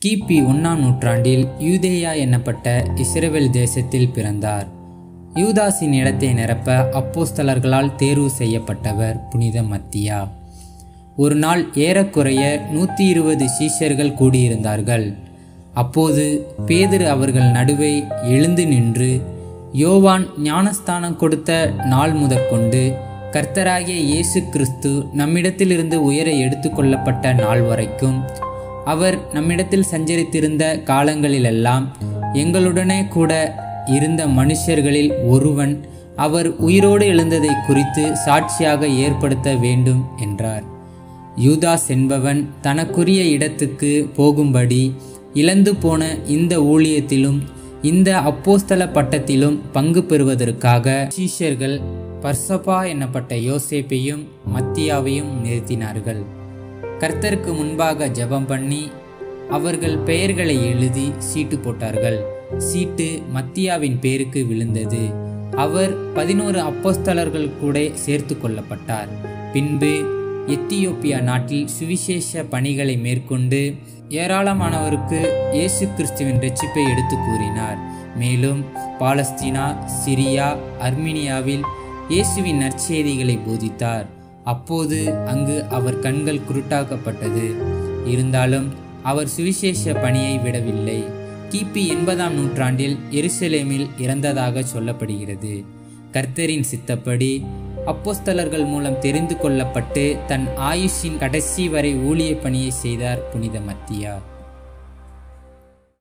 கிபி ஒன்றாம் நூற்றாண்டில் யூதேயா என்னப்பட்ட இஸ்ரேல் தேசத்தில் பிறந்தார் யூதாஸின் இடத்தை நிரப்ப அப்போஸ்தலர்களால் தேர்வு செய்யப்பட்டவர் புனித மத்தியா ஒரு நாள் ஏறக்குறைய நூற்றி இருபது சீஷர்கள் கூடியிருந்தார்கள் அப்போது பேதுரு அவர்கள் நடுவே எழுந்து நின்று யோவான் ஞானஸ்தானம் கொடுத்த நாள் முதற்கொண்டு கர்த்தராகிய இயேசு கிறிஸ்து நம்மிடத்திலிருந்து உயர எடுத்துக்கொள்ளப்பட்ட நாள் வரைக்கும் அவர் நம்மிடத்தில் சஞ்சரித்திருந்த காலங்களிலெல்லாம் எங்களுடனே கூட இருந்த மனுஷர்களில் ஒருவன் அவர் உயிரோடு எழுந்ததை குறித்து சாட்சியாக ஏற்படுத்த வேண்டும் என்றார் யூதாஸ் என்பவன் தனக்குரிய இடத்துக்கு போகும்படி இழந்து போன இந்த ஊழியத்திலும் இந்த அப்போஸ்தல பட்டத்திலும் பங்கு பெறுவதற்காக சீஷர்கள் பர்சபா என்னப்பட்ட யோசேப்பையும் மத்தியாவையும் நிறுத்தினார்கள் கர்த்தருக்கு முன்பாக ஜெபம் பண்ணி அவர்கள் பெயர்களை எழுதி சீட்டு போட்டார்கள் சீட்டு மத்தியாவின் பேருக்கு விழுந்தது அவர் பதினோரு அப்போஸ்தலர்கள் கூட சேர்த்து கொள்ளப்பட்டார் பின்பு எத்தியோப்பியா நாட்டில் சுவிசேஷ பணிகளை மேற்கொண்டு ஏராளமானவருக்கு இயேசு கிறிஸ்துவின் ரட்சிப்பை எடுத்து கூறினார் மேலும் பாலஸ்தீனா சிரியா அர்மீனியாவில் இயேசுவின் நற்செய்திகளை போதித்தார் அப்போது அங்கு அவர் கண்கள் குருட்டாக்கப்பட்டது இருந்தாலும் அவர் சுவிசேஷ பணியை விடவில்லை கிபி எண்பதாம் நூற்றாண்டில் எருசலேமில் இறந்ததாக சொல்லப்படுகிறது கர்த்தரின் சித்தப்படி அப்போஸ்தலர்கள் மூலம் தெரிந்து கொள்ளப்பட்டு தன் ஆயுஷின் கடைசி வரை ஊழிய பணியை செய்தார் புனித மத்தியா